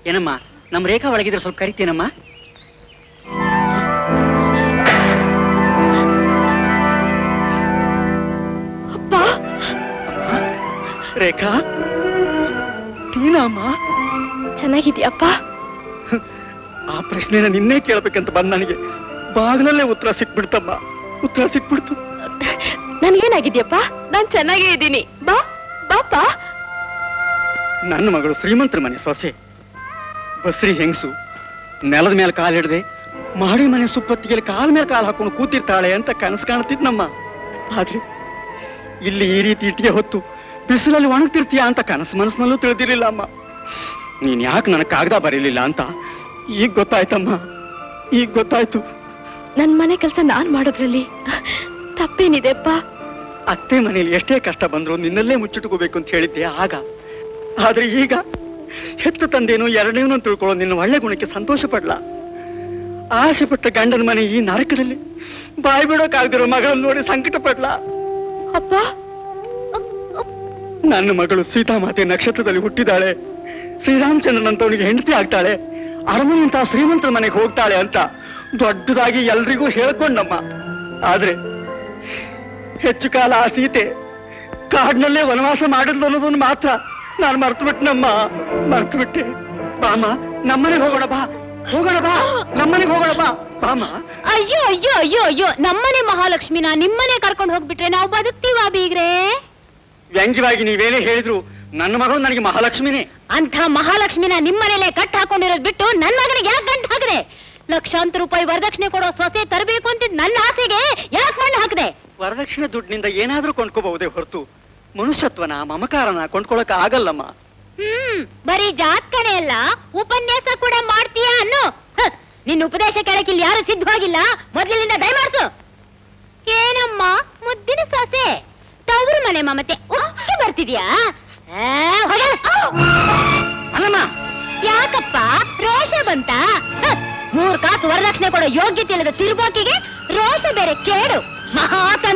ಏನಮ್ಮ ನಮ್ಮ ರೇಖಾ ಒಳಗಿದ್ರೆ ಸ್ವಲ್ಪ ಕರಿತೇನಮ್ಮ ಅಪ್ಪ ರೇಖಾ ಟೀನಮ್ಮ ಚೆನ್ನಾಗಿದ್ಯಪ್ಪ ಆ ಪ್ರಶ್ನೆನ ನಿನ್ನೆ ಕೇಳ್ಬೇಕಂತ ಬಂದ ನನಗೆ ಬಾಗ್ಲಲ್ಲೇ ಉತ್ತರ ಸಿಕ್ಬಿಡ್ತಮ್ಮ ಉತ್ತರ ಸಿಕ್ಬಿಡ್ತು ನನ್ಗೇನಾಗಿದ್ಯಪ್ಪ ನಾನ್ ಚೆನ್ನಾಗೇ ಇದ್ದೀನಿ ಬಾ ಬಾಪ ನನ್ನ ಮಗಳು ಶ್ರೀಮಂತರ ಮನೆ ಸೊಸೆ ಬಸ್ರಿ ಹೆಂಗಸು ನೆಲದ ಮೇಲೆ ಕಾಲು ಹಿಡ್ದೆ ಮಾಡಿ ಮನೆ ಸುಪ್ಪತ್ತಿಗೆ ಕಾಲ ಮೇಲೆ ಕಾಲು ಹಾಕೊಂಡು ಕೂತಿರ್ತಾಳೆ ಅಂತ ಕನಸು ಕಾಣ್ತಿದ್ನಮ್ಮ ಆದ್ರೆ ಇಲ್ಲಿ ಈ ರೀತಿ ಇಟ್ಟಿಗೆ ಹೊತ್ತು ಬಿಸಿಲಲ್ಲಿ ಒಣಗ್ತಿರ್ತೀಯ ಅಂತ ಕನಸು ಮನಸ್ಸಿನಲ್ಲೂ ತಿಳಿದಿರಲಿಲ್ಲ ಅಮ್ಮ ನೀನ್ ಯಾಕೆ ನನಗೆ ಕಾಗದ ಬರೀಲಿಲ್ಲ ಅಂತ ಈಗ ಗೊತ್ತಾಯ್ತಮ್ಮ ಈಗ ಗೊತ್ತಾಯ್ತು ನನ್ ಮನೆ ಕೆಲಸ ನಾನ್ ಮಾಡೋದ್ರಲ್ಲಿ ತಪ್ಪೇನಿದೆಪ್ಪ ಅತ್ತೆ ಮನೇಲಿ ಎಷ್ಟೇ ಕಷ್ಟ ಬಂದ್ರು ನಿನ್ನಲ್ಲೇ ಮುಚ್ಚಿಟ್ಕೋಬೇಕು ಅಂತ ಹೇಳಿದ್ದೆ ಆಗ ಆದ್ರೆ ಈಗ ಹೆತ್ತ ತಂದೇನು ಎರಡನೇನು ಅಂತ ತಿಳ್ಕೊಳ್ಳೋ ನಿನ್ನ ಒಳ್ಳೆ ಗುಣಕ್ಕೆ ಸಂತೋಷ ಪಡ್ಲ ಆಸೆ ಪಟ್ಟ ಗಂಡನ ಮನೆ ಈ ನರಕದಲ್ಲಿ ಬಾಯಿ ಬಿಡೋಕಾಗ್ದಿರೋ ಮಗಳನ್ನು ನೋಡಿ ಸಂಕಟ ಪಡ್ಲ ಅಪ್ಪ ನನ್ನ ಮಗಳು ಸೀತಾಮಾತೆ ನಕ್ಷತ್ರದಲ್ಲಿ ಹುಟ್ಟಿದಾಳೆ ಶ್ರೀರಾಮಚಂದ್ರನಂತವನಿಗೆ ಹೆಂಡತಿ ಆಗ್ತಾಳೆ ಅರಮನೆಯಂತ ಶ್ರೀಮಂತರ ಮನೆಗೆ ಹೋಗ್ತಾಳೆ ಅಂತ ದೊಡ್ಡದಾಗಿ ಎಲ್ರಿಗೂ ಹೇಳ್ಕೊಂಡಮ್ಮ ಆದ್ರೆ ಹೆಚ್ಚು ಕಾಲ ಆ ಸೀತೆ ಕಾಡಿನಲ್ಲೇ ವನವಾಸ ಮಾಡಿದ್ಲು ಅನ್ನೋದನ್ನು ಮಾತ್ರ ನಾನು ಮರ್ತು ಬಿಟ್ಟನಮ್ಮ ಮರ್ತು ಬಿಟ್ಟೆ ಬಾಮ ನಮ್ಮನೆಗೆ ಹೋಗೋಣ ಬಾ ಹೋಗೋಣ ಬಾ ನಮ್ಮನೆಗೆ ಹೋಗೋಣ ಬಾ ಬಾಮ ಅಯ್ಯೋ ಅಯ್ಯೋ ಅಯ್ಯೋ ಅಯ್ಯೋ ನಮ್ಮನೆ ಮಹಾಲಕ್ಷ್ಮಿನ ನಿಮ್ಮನೆ ಕರ್ಕೊಂಡು ಹೋಗ್ಬಿಟ್ರೆ ನಾವು ಬದುಕ್ತೀವ ಬೀಗ್ರೆ ವ್ಯಂಗ್ಯವಾಗಿ ನೀವೇನೇ ಹೇಳಿದ್ರು ನನ್ನ ಮಗಳು ನನಗೆ ಮಹಾಲಕ್ಷ್ಮಿನೇ ಅಂತ ಮಹಾಲಕ್ಷ್ಮಿನ ನಿಮ್ಮನೇಲೆ ಕಟ್ ಹಾಕೊಂಡಿರೋದ್ ಬಿಟ್ಟು ನನ್ ಮಗನಿಗೆ ಯಾಕೆ ಗಂಟು ಹಾಕದೆ ಲಕ್ಷಾಂತರ ರೂಪಾಯಿ ವರದಕ್ಷಿಣೆ ಕೊಡೋ ಸೊಸೆ ತರಬೇಕು ಅಂತಿದ್ ನನ್ನ ಆಸೆಗೆ ಯಾಕೆ ಮಣ್ಣು ಹಾಕದೆ ವರದಕ್ಷಿಣೆ ದುಡ್ಡಿನಿಂದ ಏನಾದ್ರೂ ಕೊಂಡ್ಕೋಬಹುದೇ ಹೊರತು ಮನುಷ್ಯತ್ವನ ಮಮಕಾರನ ಕೊಂಡ್ಕೊಳಕ್ ಆಗಲ್ಲಮ್ಮ ಹ್ಮ್ ಬರೀ ಜಾತ್ಕನೆ ಅಲ್ಲ ಉಪನ್ಯಾಸ ಕೂಡ ಮಾಡ್ತೀಯಾ ಅನ್ನು ಹ, ನಿನ್ನ ಉಪದೇಶ ಕೇಳಕ್ ಇಲ್ಲಿ ಯಾರು ಸಿದ್ಧವಾಗಿಲ್ಲ ಮೊದ್ಲಿನಿಂದ ದಯಮಾಡ್ಸು ಏನಮ್ಮ ಮುದ್ದಿನ ಸೊಸೆ ತವರು ಮನೆ ಮಮತೆ ಒಕ್ಕೆ ಬರ್ತಿದ್ಯಾ ಆ, ಹೊಡೆ. ಅಲ್ಲಮ್ಮ ಯಾಕಪ್ಪ ರೋಷ ಬಂತ ಮೂರ್ ಕಾಸು ವರದಕ್ಷಿಣೆ ಕೊಡೋ ಯೋಗ್ಯತೆ ಇಲ್ಲದ ತಿರುಬೋಕಿಗೆ ರೋಷ ಬೇರೆ ಕೇಡು ಮಹಾ